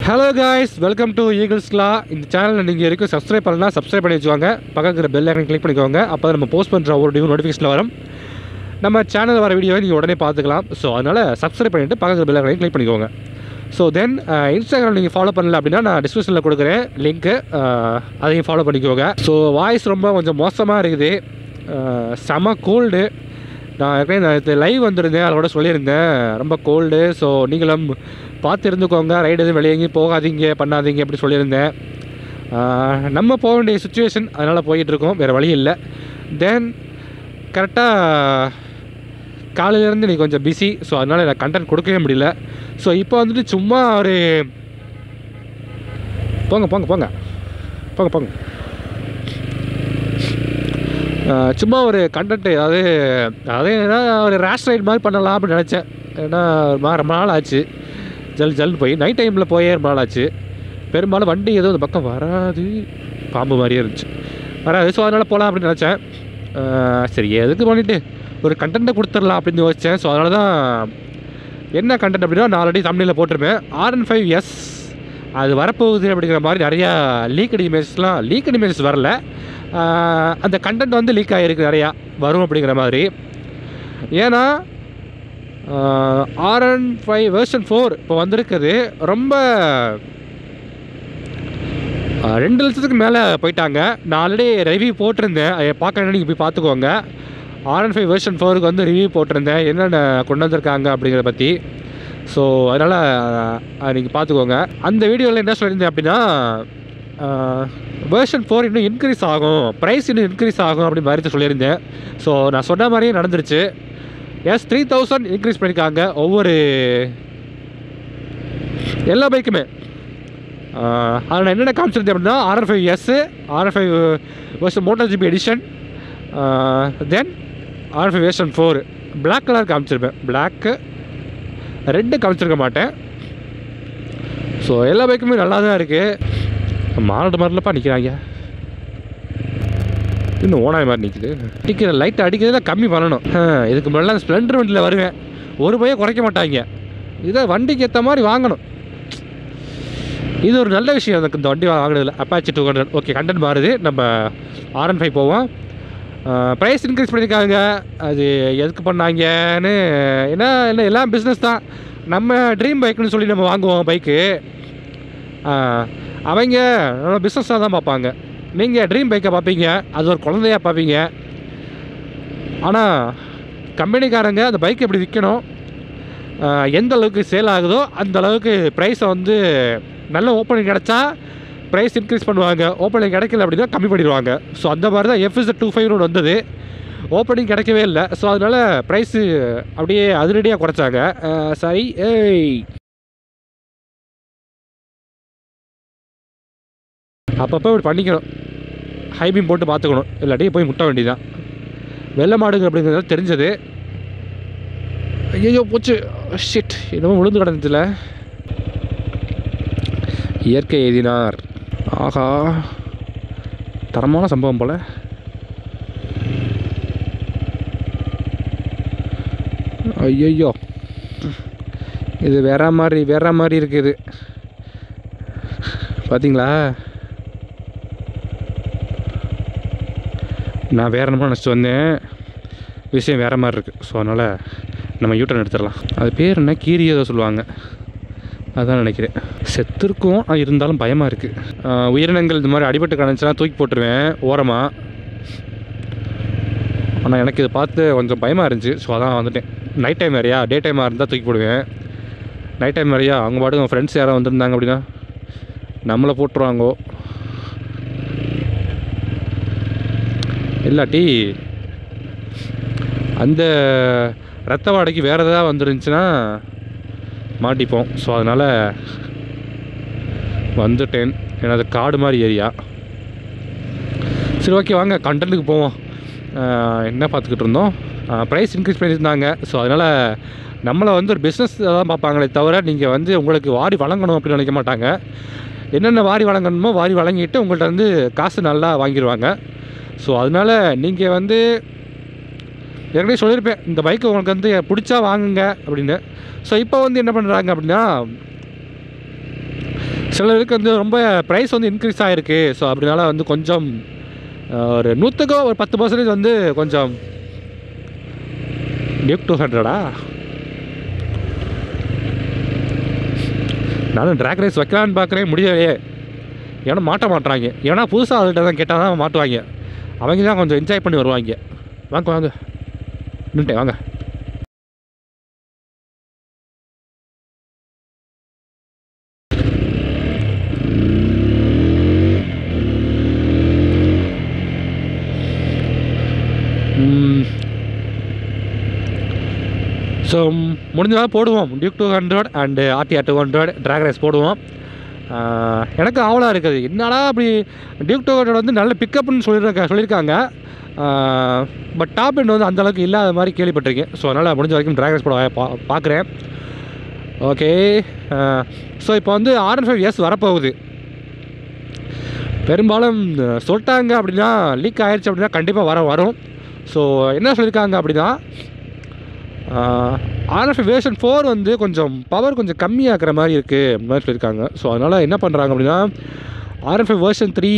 hello guys welcome to ஈகிள்ஸ்லா இந்த சேனலில் நீங்கள் வரைக்கும் சப்ஸ்கிரைப் பண்ணலாம் சப்ஸ்கிரைப் பண்ணி வச்சுக்கோங்க பக்கத்தில் பெல் ஐக்கன் கிளிக் பண்ணிக்கோங்க அப்போ தான் நம்ம போஸ்ட் பண்ணுற ஒரு டியூ நோட்டிஃபிகேஷன் வரும் நம்ம சேனல் வர வீடியோவை நீங்கள் உடனே பார்த்துக்கலாம் ஸோ அதனால் சப்ஸ்கிரைப் பண்ணிவிட்டு பக்கத்தில் பெல் ஐக்கனை கிளிக் பண்ணிக்கோங்க ஸோ தென் இன்ஸ்டாகிராம் நீங்கள் ஃபாலோ பண்ணல அப்படின்னா நான் டிஸ்கிரிப்ஷனில் கொடுக்குறேன் லிங்க்கு அதையும் ஃபாலோ பண்ணிக்கோங்க ஸோ வாய்ஸ் ரொம்ப கொஞ்சம் மோசமாக இருக்குது அஹ், செம கோல்டு நான் ஏற்கனவே நான் இது லைவ் வந்திருந்தேன் அதோட சொல்லியிருந்தேன் ரொம்ப கோல்டு ஸோ நீங்களும் பார்த்து இருந்துக்கோங்க ரைடு எதுவும் வெளியே எங்கேயும் போகாதீங்க பண்ணாதீங்க அப்படி சொல்லியிருந்தேன் ஆஹ் நம்ம போக வேண்டிய சுச்சுவேஷன் அதனால் போயிட்டுருக்கோம் வேறு வழி இல்லை தென் கரெக்டாக காலையிலேருந்து நீ கொஞ்சம் பிஸி ஸோ அதனால் எனக்கு கண்டென்ட் கொடுக்கவே முடியல ஸோ இப்போ வந்துட்டு சும்மா ஒரு போங்க போங்க போங்க போங்க போங்க ஆஹ் சும்மா ஒரு கண்டென்ட் அதாவது அதே ஏன்னா ஒரு ரேஷ் ரைட் மாதிரி பண்ணலாம் அப்படின்னு நினச்சேன் ஏன்னா ஒரு மாதிரி ரொம்ப நாள் ஆச்சு ஜல் ஜல்னு போய் நைட் டைமில் போயே ரொம்ப நாள் ஆச்சு பெரும்பாலும் வண்டி ஏதோ இந்த பக்கம் வராது பாம்பு மாதிரியே இருந்துச்சு வராது ஸோ அதனால் போகலாம் அப்படின்னு நினச்சேன் ஆஹ் சரி எதுக்கு பண்ணிட்டு ஒரு கண்டென்ட்டை கொடுத்துடலாம் அப்படின்னு யோசித்தேன் ஸோ அதனால தான் என்ன கண்டென்ட் அப்படின்னா நான் ஆல்ரெடி தமிழில் போட்டிருப்பேன் ஆர் அண்ட் ஃபைவ் எஸ் அது வரப்போகுது அப்படிங்கிற மாதிரி நிறையா லீக்கட் இமேஜஸ்லாம் லீக்கட் இமேஜஸ் வரல ஆஹ் அந்த கண்டென்ட் வந்து லீக் ஆகிருக்கு நிறையா வரும் அப்படிங்கிற மாதிரி ஏன்னா R and five version four இப்போ வந்திருக்குது ரொம்ப ஆஹ் ரெண்டு லட்சத்துக்கு மேலே போயிட்டாங்க நான் ஆல்ரெடி ரிவ்யூ போட்டிருந்தேன் அதை பார்க்கணும் நீங்கள் போய் பார்த்துக்கோங்க ஆர் அண்ட் ஃபைவ் வெர்ஷன் ஃபோருக்கு வந்து ரிவ்யூ போட்டிருந்தேன் என்னென்ன கொண்டு வந்திருக்காங்க அப்படிங்கிறத பற்றி ஸோ அதனால் நீங்கள் பார்த்துக்கோங்க அந்த வீடியோவில் என்ன சொல்லியிருந்தேன் அப்படின்னா வேர்ஷன் ஃபோர் இன்னும் இன்க்ரீஸ் ஆகும் ப்ரைஸ் இன்னும் இன்க்ரீஸ் ஆகும் அப்படி மாதிரி சொல்லியிருந்தேன் ஸோ நான் சொன்ன மாதிரியே நடந்துருச்சு எஸ் த்ரீ தௌசண்ட் இன்க்ரீஸ் பண்ணியிருக்காங்க ஒவ்வொரு எல்லா பைக்குமே அதில் நான் என்னென்ன காமிச்சிருந்தேன் அப்படின்னா RR five S RR five version motor GP edition then RR five version four black colour காமிச்சிருப்பேன் பிளாக்கு ரெட்டு காமிச்சிருக்க மாட்டேன் ஸோ எல்லா பைக்குமே நல்லா தான் இருக்குது மாநாடு மாதிரிலப்பா நிற்கிறாங்க இன்னும் ஓனாய் மாதிரி நிற்குது அடிக்கிற லைட் அடிக்கிறதுல கம்மி பண்ணணும் ஆ, இதுக்கு முன்னாடி ஸ்ப்ளெண்டர் வண்டியில் வருவேன் ஒரு பையன் குறைக்க மாட்டாங்க இதை வண்டிக்கு ஏற்ற மாதிரி வாங்கணும் இது ஒரு நல்ல விஷயம் எனக்கு இந்த வண்டி வாங்கினதில் Apache two hundred okay content மாறுது நம்ம ஆர் அண்ட் ஃபைவ் போவோம் ப்ரைஸ் இன்க்ரீஸ் பண்ணியிருக்காங்க அது எதுக்கு பண்ணாங்கன்னு ஏன்னா என்ன எல்லாம் பிஸ்னஸ் தான் நம்ம ட்ரீம் பைக்குன்னு சொல்லி நம்ம வாங்குவோம் பைக்கு அவங்க நம்ம பிஸ்னஸாக தான் பார்ப்பாங்க நீங்கள் ட்ரீம் பைக்கை பார்ப்பீங்க அது ஒரு குழந்தையா பார்ப்பீங்க ஆனால் கம்பெனிக்காரங்க அந்த பைக் எப்படி விற்கணும் ஆஹ் எந்த அளவுக்கு சேல் ஆகுதோ அந்த அளவுக்கு ப்ரைஸை வந்து நல்ல ஓப்பனிங் கிடச்சா ப்ரைஸ் இன்க்ரீஸ் பண்ணுவாங்க ஓப்பனிங் கிடைக்கல அப்படின்னா கம்மி பண்ணிடுவாங்க ஸோ அந்த மாதிரி தான் எஃப்எஸ் டூ ஃபைவ் ஒன்று வந்தது ஓப்பனிங் கிடைக்கவே இல்லை ஸோ அதனால் ப்ரைஸு அப்படியே அதிரடியாக குறைச்சாங்க ஆஹ் சரி ஏய் அப்பப்போ இப்படி பண்ணிக்கணும் ஹை பீம் போட்டு பார்த்துக்கணும் இல்லாட்டி போய் முட்ட வேண்டியதான் வெள்ளை மாடுங்க அப்படிங்கிறது தெரிஞ்சது ஐயோ போச்சு ஷிட் என்னமோ விழுந்து கிடந்துச்சுல இயற்கை எழுதினார் ஆஹா தரமான சம்பவம் போல ஐயோ இது வேற மாதிரி வேற மாதிரி இருக்குது பார்த்தீங்களா நான் வேற என்னமோ நினச்சிட்டு வந்தேன் விஷயம் வேற மாதிரி இருக்குது ஸோ அதனால் நம்ம யூட்டன் எடுத்துடலாம் அது பேர் என்ன கீரி ஏதோ சொல்லுவாங்க அதான் நினைக்கிறேன் செத்துருக்கும் ஆனால் இருந்தாலும் பயமாக இருக்குது உயிரினங்கள் இந்த மாதிரி அடிபட்டு கிடந்துச்சுன்னா தூக்கி போட்டுருவேன் ஓரமாக ஆனால் எனக்கு இதை பார்த்து கொஞ்சம் பயமாக இருந்துச்சு ஸோ அதான் வந்துட்டேன் நைட் டைம் வேறையா டே டைமாக இருந்தால் தூக்கி போடுவேன் நைட் டைம் வேறையா அவங்க பாட்டுக்கு ஃப்ரெண்ட்ஸ் யாராவது வந்திருந்தாங்க அப்படின்னா நம்மளை போட்டுருவாங்கோ இல்லாட்டி அந்த ரத்த வாடைக்கு வேறு எதாவது வந்துருந்துச்சுன்னா மாட்டிப்போம் ஸோ அதனால் வந்துட்டேன் ஏன்னா அது காடு மாதிரி ஏரியா சரி ஓகே வாங்க கண்டென்ட்டுக்கு போவோம் ஆஹ் என்ன பார்த்துக்கிட்டு இருந்தோம் ப்ரைஸ் இன்க்ரீஸ் பண்ணியிருந்தாங்க ஸோ அதனால் நம்மளை வந்து ஒரு பிஸ்னஸ் தான் பார்ப்பாங்களே தவிர நீங்கள் வந்து உங்களுக்கு வாரி வழங்கணும் அப்படின்னு நினைக்க மாட்டாங்க என்னென்ன வாரி வழங்கணுமோ வாரி வழங்கிட்டு உங்கள்கிட்ட வந்து காசு நல்லா வாங்கிடுவாங்க ஸோ அதனால் நீங்கள் வந்து ஏற்கனவே சொல்லியிருப்பேன் இந்த பைக்கு உங்களுக்கு வந்து பிடிச்சா வாங்குங்க அப்படின்னு ஸோ இப்போ வந்து என்ன பண்ணுறாங்க அப்படின்னா சிலருக்கு வந்து ரொம்ப ப்ரைஸ் வந்து இன்க்ரீஸ் ஆகிருக்கு ஸோ அப்படினால வந்து கொஞ்சம் அஹ், ஒரு நூற்றுக்கோ ஒரு பத்து பர்சன்டேஜ் வந்து கொஞ்சம் டியூக் டூ ஹண்ட்ரடா நானும் ட்ராக் ரேஸ் வைக்கலான்னு பார்க்குறேன் முடியலையே ஏன்னா மாட்ட மாட்டுறாங்க ஏன்னா புதுசாக அதுகிட்ட தான் கேட்டால் தான் மாட்டுவாங்க அவங்க தான் கொஞ்சம் என்ஜாய் பண்ணி வருவாங்க வாங்க வாங்க நின்ட்டேன் வாங்க ஸோ முடிஞ்சதாக போடுவோம் Duke two hundred and RTR two hundred track race போடுவோம் ஆஹ் எனக்கு ஆவலாக இருக்குது என்னடா அப்படி டியூக் டூ ஹண்ட்ரட் வந்து நல்ல பிக்கப்னு சொல்லியிருக்க சொல்லியிருக்காங்க பட் டாப் எண்ட் வந்து அந்த அளவுக்கு இல்லாத மாதிரி கேள்விப்பட்டிருக்கேன் ஸோ அதனால் முடிஞ்ச வரைக்கும் ட்ராக் ரேஸ் போட பா பார்க்குறேன் ஓகே ஸோ இப்போ வந்து ஆர்என் ஃபைவ் எஸ் வரப்போகுது பெரும்பாலும் அஹ், சொல்லிட்டாங்க அப்படின்னா லீக் ஆயிடுச்சு அப்படின்னா கண்டிப்பாக வர வரும் ஸோ என்ன சொல்லியிருக்காங்க அப்படின்னா ஆர்எஃப் வேர்ஷன் ஃபோர் வந்து கொஞ்சம் பவர் கொஞ்சம் கம்மியாக்குற மாதிரி இருக்குது அந்த மாதிரி சொல்லியிருக்காங்க ஸோ அதனால் என்ன பண்ணுறாங்க அப்படின்னா RF version three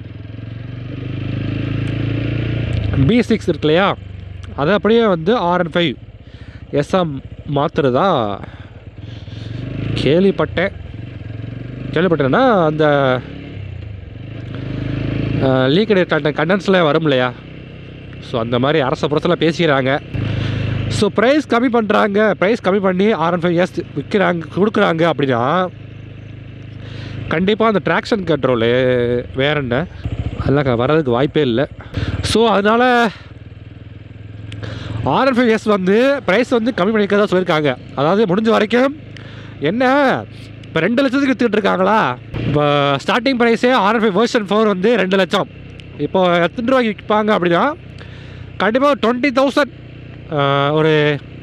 P six இருக்கு இல்லையா அதை அப்படியே வந்து ஆர்என் ஃபைவ் எஸ்எம் மாற்றுறதா கேள்விப்பட்டேன் கேள்விப்பட்டேன்னா அந்த லீக்கடு கண்டன்ஸில் வரும் இல்லையா ஸோ அந்த மாதிரி அரச புறத்தில் பேசிக்கிறாங்க ஸோ ப்ரைஸ் கம்மி பண்ணுறாங்க ப்ரைஸ் கம்மி பண்ணி ஆர்என் ஃபைவ் எஸ் விற்கிறாங்க கொடுக்குறாங்க அப்படின்னா கண்டிப்பாக அந்த ட்ராக்ஷன் கண்ட்ரோலு வேற என்ன அதெல்லாம் க- வர்றதுக்கு வாய்ப்பே இல்லை ஸோ அதனால் ஆர்என் ஃபைவ் எஸ் வந்து ப்ரைஸ் வந்து கம்மி பண்ணிக்கிறதா சொல்லியிருக்காங்க அதாவது முடிஞ்ச வரைக்கும் என்ன இப்போ ரெண்டு லட்சத்துக்கு விற்றுக்கிட்டு இருக்காங்களா இப்போ ஸ்டார்டிங் ப்ரைஸே ஆர்என் ஃபைவ் வேர்ஷன் ஃபோர் வந்து ரெண்டு லட்சம் இப்போ எத்தனை ரூபாய்க்கு விற்பாங்க அப்படின்னா கண்டிப்பாக டுவெண்ட்டி தௌசண்ட் ஒரு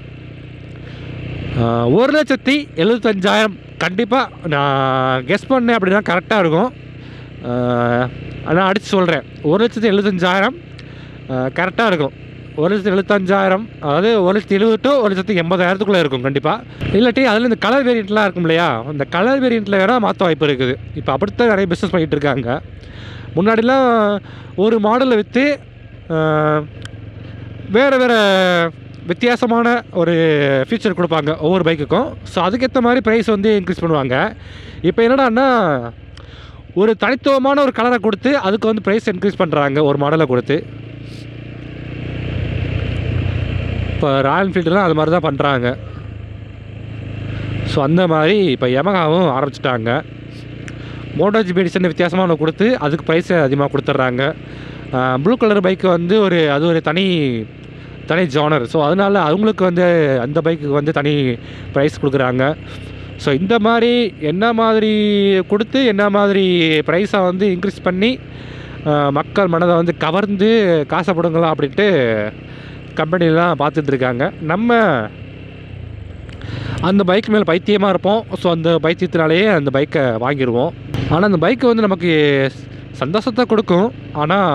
ஆஹ், ஒரு லட்சத்தி எழுபத்தஞ்சாயிரம் கண்டிப்பாக நான் கெஸ் பண்ணேன் அப்படின்னா கரெக்டாக இருக்கும் நான் அடித்து சொல்கிறேன் ஒரு லட்சத்தி எழுபத்தஞ்சாயிரம் கரெக்டாக இருக்கும் ஒரு லட்சத்தி எழுபத்தஞ்சாயிரம் அதாவது ஒரு லட்சத்தி எழுபது டு ஒரு லட்சத்தி எண்பதாயிரத்துக்குள்ளே இருக்கும் கண்டிப்பாக இல்லாட்டி அதில் இந்த கலர் வேரியண்ட்லாம் இருக்கும் இல்லையா அந்த கலர் வேரியண்ட்டில் வேணால் மாற்ற வாய்ப்பு இருக்குது இப்போ அப்படித்தான் நிறைய பிஸ்னஸ் பண்ணிகிட்டு இருக்காங்க முன்னாடிலாம் ஒரு மாடலை விற்று வேறு வேறு வித்தியாசமான ஒரு ஃபீச்சர் கொடுப்பாங்க ஒவ்வொரு பைக்குக்கும் ஸோ அதுக்கேற்ற மாதிரி ப்ரைஸ் வந்து இன்க்ரீஸ் பண்ணுவாங்க இப்போ என்னடான்னா ஒரு தனித்துவமான ஒரு கலரை கொடுத்து அதுக்கு வந்து ப்ரைஸ் இன்க்ரீஸ் பண்ணுறாங்க ஒரு மாடலை கொடுத்து இப்போ ராயல் என்ஃபீல்டுலாம் அது மாதிரி தான் பண்ணுறாங்க ஸோ அந்த மாதிரி இப்போ யமகாவும் ஆரம்பிச்சிட்டாங்க மோட்டோ ஜிபி எடிஷன் வித்தியாசமாக ஒன்று கொடுத்து அதுக்கு ப்ரைஸ் அதிகமாக கொடுத்துட்றாங்க ப்ளூ கலர் பைக்கு வந்து ஒரு அது ஒரு தனி தனி ஜானர் ஸோ அதனால அவங்களுக்கு வந்து அந்த பைக்குக்கு வந்து தனி ப்ரைஸ் கொடுக்குறாங்க ஸோ இந்த மாதிரி என்ன மாதிரி கொடுத்து என்ன மாதிரி ப்ரைஸை வந்து இன்க்ரீஸ் பண்ணி ஆஹ், மக்கள் மனதை வந்து கவர்ந்து காசை போடுங்களா அப்படின்ட்டு கம்பெனிலாம் பார்த்துட்டு இருக்காங்க நம்ம அந்த பைக் மேலே பைத்தியமாக இருப்போம் ஸோ அந்த பைத்தியத்தினாலேயே அந்த பைக்கை வாங்கிடுவோம் ஆனால் அந்த பைக்கு வந்து நமக்கு சந்தோஷத்தை கொடுக்கும் ஆனால்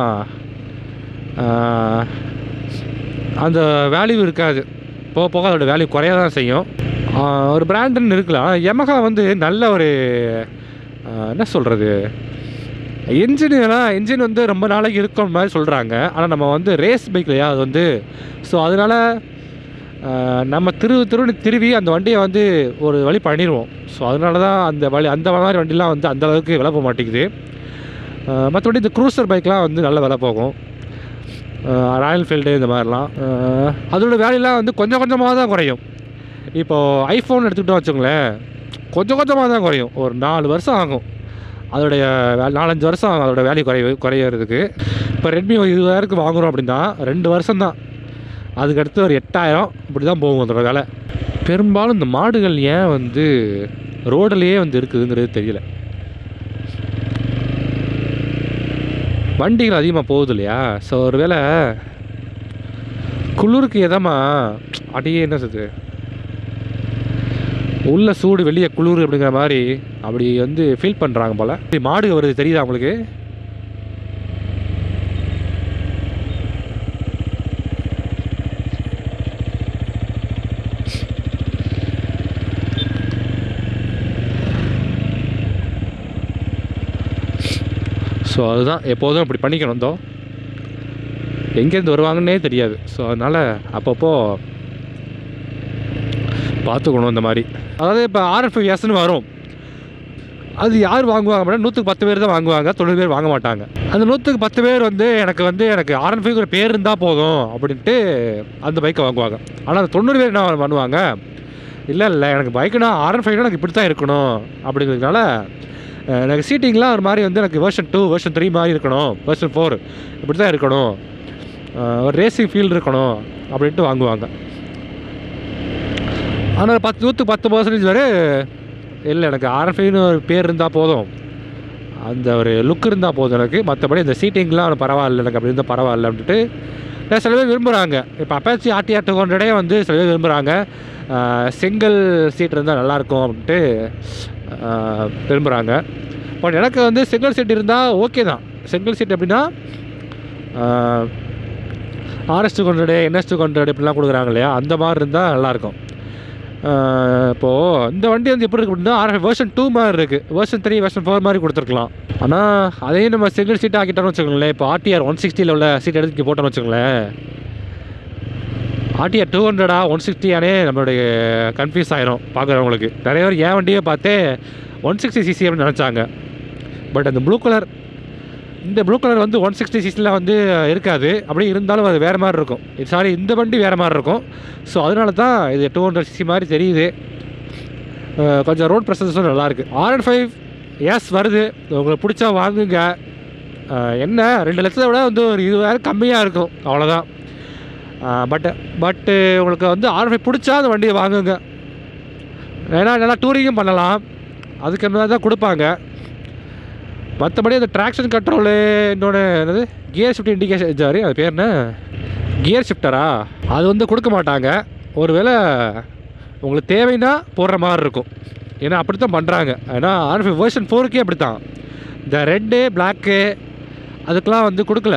அந்த வேல்யூ இருக்காது போக போக அதோட வேல்யூ குறைய தான் செய்யும் ஆஹ் ஒரு பிராண்டுன்னு இருக்கலாம் Yamaha வந்து நல்ல ஒரு ஆஹ் என்ன சொல்கிறது இன்ஜின் எல்லாம் இன்ஜின் வந்து ரொம்ப நாளைக்கு இருக்கும் மாதிரி சொல்கிறாங்க ஆனால் நம்ம வந்து ரேஸ் பைக் இல்லையா அது வந்து ஸோ அதனால் ஆஹ் நம்ம திரு திருவனி திருவி அந்த வண்டியை வந்து ஒரு வழி பண்ணிடுவோம் ஸோ அதனால தான் அந்த வழி அந்த மாதிரி வண்டிலாம் வந்து அந்த அளவுக்கு விலை போக மாட்டேங்குது ஆஹ் மற்றபடி இந்த க்ரூசர் பைக்லாம் வந்து நல்ல விலை போகும் ராயல் என்ஃபீல்டு இந்த மாதிரிலாம் ஆஹ் அதோட வேலையெல்லாம் வந்து கொஞ்சம் கொஞ்சமாக தான் குறையும் இப்போது ஐஃபோன் எடுத்துக்கிட்டோம் வச்சுங்களேன் கொஞ்சம் கொஞ்சமாக தான் குறையும் ஒரு நாலு வருஷம் ஆகும் அதோடைய வே- நாலஞ்சு வருஷம் ஆகும் அதோட வேல்யூ குறைய குறையிறதுக்கு இப்போ ரெட்மி ஒரு இருபதாயிரத்துக்கு வாங்குறோம் அப்படின்னா ரெண்டு வருஷம் தான் அதுக்கடுத்து ஒரு எட்டாயிரம் இப்படி தான் போகும் அதோட விலை பெரும்பாலும் இந்த மாடுகள் ஏன் வந்து ரோடுலேயே வந்து இருக்குதுங்கிறது தெரியல வண்டிகள் அதிகமாக போகுது இல்லையா ஸோ ஒரு வேளை குளிருக்கு எதமா அடியே என்ன சொல்றது உள்ள சூடு வெளியே குளிர் அப்படிங்கிற மாதிரி அப்படி வந்து ஃபீல் பண்ணுறாங்க போல் மாடு வருது தெரியுதா உங்களுக்கு ஸோ அதுதான் எப்போதும் இப்படி பண்ணிக்கணும் தோ எங்கேருந்து வருவாங்கன்னே தெரியாது ஸோ அதனால் அப்பப்போ பார்த்துக்கணும் இந்த மாதிரி அதாவது இப்போ ஆர்எஃப் எஸ்ன்னு வரும் அது யார் வாங்குவாங்க அப்படின்னா நூற்றுக்கு பத்து பேர் தான் வாங்குவாங்க தொண்ணூறு பேர் வாங்க மாட்டாங்க அந்த நூற்றுக்கு பத்து பேர் வந்து எனக்கு வந்து எனக்கு ஆர்என்ஃபைங்கிற பேர் இருந்தால் போதும் அப்படின்ட்டு அந்த பைக்கை வாங்குவாங்க ஆனால் அந்த தொண்ணூறு பேர் என்ன பண்ணுவாங்க இல்லை இல்லை எனக்கு பைக்குனா ஆர்என் ஃபைவ்னா எனக்கு இப்படி தான் இருக்கணும் அப்படிங்கிறதுனால அஹ், எனக்கு சீட்டிங்லாம் ஒரு மாதிரி வந்து எனக்கு வெர்ஷன் டூ வெர்ஷன் த்ரீ மாதிரி இருக்கணும் வெர்ஷன் ஃபோர் இப்படி தான் இருக்கணும் அஹ், ஒரு ரேசிங் ஃபீல் இருக்கணும் அப்படின்ட்டு வாங்குவாங்க ஆனால் பத்து நூற்றுக்கு பத்து பர்சன்டேஜ் வரை இல்லை எனக்கு ஆர்எஃப்ஐன்னு ஒரு பேர் இருந்தால் போதும் அந்த ஒரு லுக் இருந்தால் போதும் எனக்கு மற்றபடி இந்த சீட்டிங்லாம் பரவாயில்ல எனக்கு அப்படி இருந்தால் பரவாயில்ல அப்படின்ட்டு நான் சில பேர் விரும்புகிறாங்க இப்போ அப்பாச்சி ஆர்டிஆர் டூ ஹண்ட்ரடே வந்து சில பேர் விரும்புகிறாங்க சிங்கிள் சீட் இருந்தால் நல்லாயிருக்கும் அப்படின்ட்டு ஆஹ், விரும்புகிறாங்க பட் எனக்கு வந்து சிங்கிள் சீட் இருந்தால் ஓகே தான் சிங்கிள் சீட் எப்படின்னா RS two hundred NS two hundred இப்படிலாம் கொடுக்குறாங்க இல்லையா அந்த மாதிரி இருந்தால் நல்லாயிருக்கும் இப்போது இந்த வண்டி வந்து எப்படி இருக்கு அப்படின்னா ஆர்எஃப் வெர்ஷன் டூ மாதிரி இருக்குது வெர்ஷன் த்ரீ வெர்ஷன் ஃபோர் மாதிரி கொடுத்துருக்கலாம் ஆனால் அதையும் நம்ம சிங்கிள் சீட் ஆக்கிட்டோம்னு வச்சுக்கோங்களேன் இப்போ ஆர்டிஆர் ஒன் சிக்ஸ்டியில் உள்ள சீட் எடுத்து இங்கே போட்டோம்னு வச்சுக்கோங்களேன் ஆர்டிஆர் டூ ஹண்ட்ரடா ஒன் சிக்ஸ்டியானே நம்மளுடைய கன்ஃபியூஸ் ஆயிரும் பார்க்குறவங்களுக்கு நிறைய பேர் என் வண்டியை பார்த்தே ஒன் சிக்ஸ்டி சிசி அப்படின்னு நினச்சாங்க பட் அந்த ப்ளூ கலர் இந்த ப்ளூ கலர் வந்து ஒன் சிக்ஸ்டி சிசியில் வந்து இருக்காது அப்படி இருந்தாலும் அது வேறு மாதிரி இருக்கும் சாரி இந்த வண்டி வேறு மாதிரி இருக்கும் ஸோ அதனால தான் இது டூ ஹண்ட்ரட் சிசி மாதிரி தெரியுது அஹ் கொஞ்சம் ரோட் ப்ரெசன்ஸும் நல்லாயிருக்கு ஆர் அண்ட் ஃபைவ் எஸ் வருது உங்களுக்கு பிடிச்சா வாங்குங்க அஹ் என்ன ரெண்டு லட்சத்தை விட வந்து ஒரு இருபதாயிரம் கம்மியாக இருக்கும் அவ்வளோதான் பட் பட்டு உங்களுக்கு வந்து ஆர் ஃபைவ் பிடிச்சா அந்த வண்டியை வாங்குங்க ஏன்னா நல்லா டூரிங்கும் பண்ணலாம் அதுக்கு மாதிரி தான் கொடுப்பாங்க மற்றபடி அந்த ட்ராக்ஷன் கண்ட்ரோலு இன்னொன்று என்னது கியர் ஷிஃப்ட் இண்டிகேஷன் சாரி அது பேர் என்ன கியர் ஷிஃப்டரா அது வந்து கொடுக்க மாட்டாங்க ஒருவேளை உங்களுக்கு தேவைன்னா போடுற மாதிரி இருக்கும் ஏன்னா அப்படி தான் பண்ணுறாங்க ஏன்னா ஆர்எஃப் வேர்ஷன் ஃபோருக்கே அப்படி தான் இந்த ரெட்டு பிளாக்கு அதுக்கெலாம் வந்து கொடுக்கல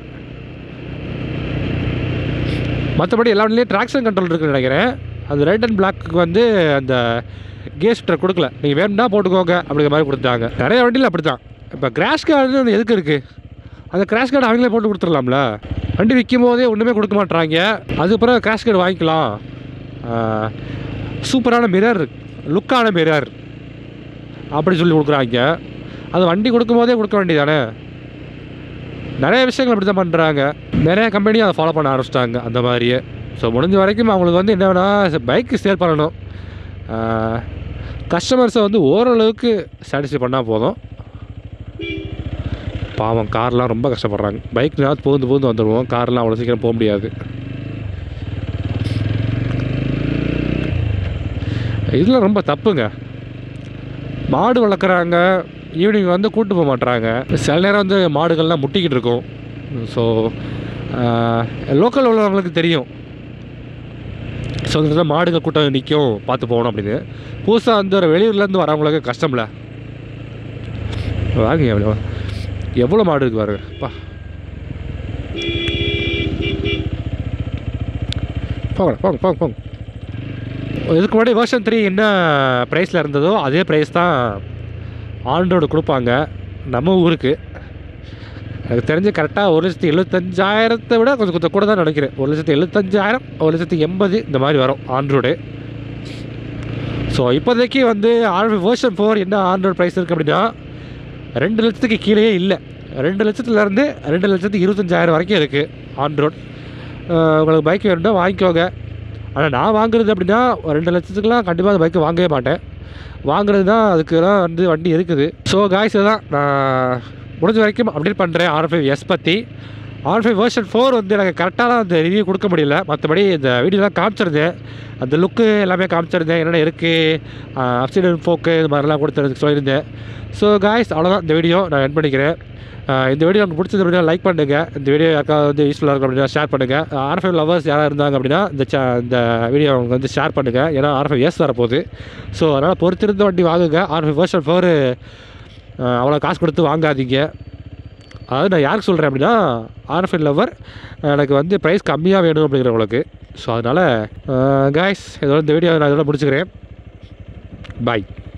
மற்றபடி எல்லா வண்டிலையும் ட்ராக்ஷன் கண்ட்ரோல் இருக்குன்னு நினைக்கிறேன் அந்த ரெட் அண்ட் பிளாக்கு வந்து அந்த கியர் ஷிஃப்டர் கொடுக்கல நீங்கள் வேணும்னா போட்டுக்கோங்க அப்படிங்கிற மாதிரி கொடுத்தாங்க நிறைய வண்டியில் அப்படி தான் இப்போ கிராஷ் கார்டு எதுக்கு இருக்குது அந்த கிராஷ் கார்டு அவங்களே போட்டு கொடுத்துடலாம்ல வண்டி விற்கும் போதே ஒன்றுமே கொடுக்க மாட்றாங்க அதுக்கப்புறம் கிராஷ் கார்டு வாங்கிக்கலாம் ஆஹ், சூப்பரான மிரர் லுக்கான மிரர் அப்படி சொல்லி கொடுக்குறாங்க அது வண்டி கொடுக்கும் போதே கொடுக்க வேண்டியதானே நிறைய விஷயங்கள் அப்படி தான் பண்ணுறாங்க நிறைய கம்பெனியும் அதை ஃபாலோ பண்ண ஆரம்பிச்சிட்டாங்க அந்த மாதிரியே ஸோ முடிஞ்ச வரைக்கும் அவங்களுக்கு வந்து என்ன வேணால் பைக்கு சேல் பண்ணணும் கஸ்டமர்ஸை வந்து ஓரளவுக்கு சாட்டிஸ்ஃபை பண்ணால் போதும் பாவம் கார்லாம் ரொம்ப கஷ்டப்படுறாங்க பைக்னால் பூந்து பூந்து வந்துடுவோம் கார்லாம் அவ்வளோ சீக்கிரம் போக முடியாது இதெல்லாம் ரொம்ப தப்புங்க மாடு வளர்க்குறாங்க ஈவினிங் வந்து கூட்டு போக மாட்றாங்க சில நேரம் வந்து மாடுகள்லாம் முட்டிக்கிட்டு இருக்கும் ஸோ லோக்கல் உள்ளவங்களுக்கு தெரியும் ஸோ இந்த மாடுகள் கூட்டம் நிற்கும் பார்த்து போகணும் அப்படின்னு புதுசாக வந்து ஒரு வெளியூர்லேருந்து வரவங்களுக்கு கஷ்டம்ல வாங்க எவ்வளோ எவ்வளோ மாடு இருக்கு பாருங்க பா போங்க போங்க போங்க போங்க இதுக்கு முன்னாடி வேர்ஷன் த்ரீ என்ன ப்ரைஸில் இருந்ததோ அதே ப்ரைஸ் தான் ஆண்ட்ராய்டு கொடுப்பாங்க நம்ம ஊருக்கு எனக்கு தெரிஞ்சு கரெக்டாக ஒரு லட்சத்தி எழுபத்தஞ்சாயிரத்தை விட கொஞ்சம் கொஞ்சம் கூட தான் நினைக்கிறேன் ஒரு லட்சத்தி எழுபத்தஞ்சாயிரம் ஒரு லட்சத்தி எண்பது இந்த மாதிரி வரும் ஆண்ட்ராய்டு ஸோ இப்போதைக்கு வந்து ஆண்ட்ராய்டு வேர்ஷன் ஃபோர் என்ன ஆண்ட்ராய்டு ப்ரைஸ் இருக்குது அப்படின்னா ரெண்டு லட்சத்துக்கு கீழேயே இல்லை ரெண்டு லட்சத்துலேருந்து ரெண்டு லட்சத்து இருபத்தஞ்சாயிரம் வரைக்கும் இருக்குது ஆண்ட்ராய்டு உங்களுக்கு பைக் வேணும்னா வாங்கிக்கோங்க ஆனால் நான் வாங்குறது அப்படின்னா ஒரு ரெண்டு லட்சத்துக்குலாம் கண்டிப்பாக அந்த பைக்கு வாங்கவே மாட்டேன் வாங்குறது தான் அதுக்குலாம் வந்து வண்டி இருக்குது ஸோ காய்ஸ் தான் நான் முடிஞ்ச வரைக்கும் அப்டேட் பண்ணுறேன் ஆர் ஃபைவ் எஸ் பற்றி ஆர் ஃபைவ் வேர்ஷன் ஃபோர் வந்து எனக்கு கரெக்டாக அந்த ரிவ்யூ கொடுக்க முடியல மற்றபடி இந்த வீடியோலாம் காமிச்சிருந்தேன் அந்த லுக்கு எல்லாமே காமிச்சிருந்தேன் என்னென்ன இருக்குது அப்சிடன் ஃபோக்கு இது மாதிரிலாம் கொடுத்துறதுக்கு சொல்லியிருந்தேன் ஸோ காய்ஸ் அவ்வளோதான் இந்த வீடியோ நான் என் பண்ணிக்கிறேன் ஆஹ் இந்த வீடியோ உங்களுக்கு பிடிச்சது அப்படின்னா லைக் பண்ணுங்கள் இந்த வீடியோ யாருக்காவது வந்து யூஸ்ஃபுல்லாக இருக்கும் அப்படின்னா ஷேர் பண்ணுங்கள் ஆர்எஃப்ஐ லவர்ஸ் யாராவது இருந்தாங்க அப்படின்னா இந்த சே இந்த வீடியோ அவங்க வந்து ஷேர் பண்ணுங்கள் ஏன்னா ஆர்எஃப்ஐ எஸ் வரப்போகுது ஸோ அதனால் பொறுத்திருந்த வண்டி வாங்குங்க ஆர்எஃப்ஐ வேர்ஷன் ஃபோர் அவ்வளோ காசு கொடுத்து வாங்காதீங்க அதாவது நான் யாருக்கு சொல்கிறேன் அப்படின்னா ஆர்எஃப்ஐ லவர் எனக்கு வந்து ப்ரைஸ் கம்மியாக வேணும் அப்படிங்கிறவங்களுக்கு ஸோ அதனால் காய்ஸ் இதோட இந்த வீடியோ நான் இதோட முடிச்சுக்கிறேன் பாய்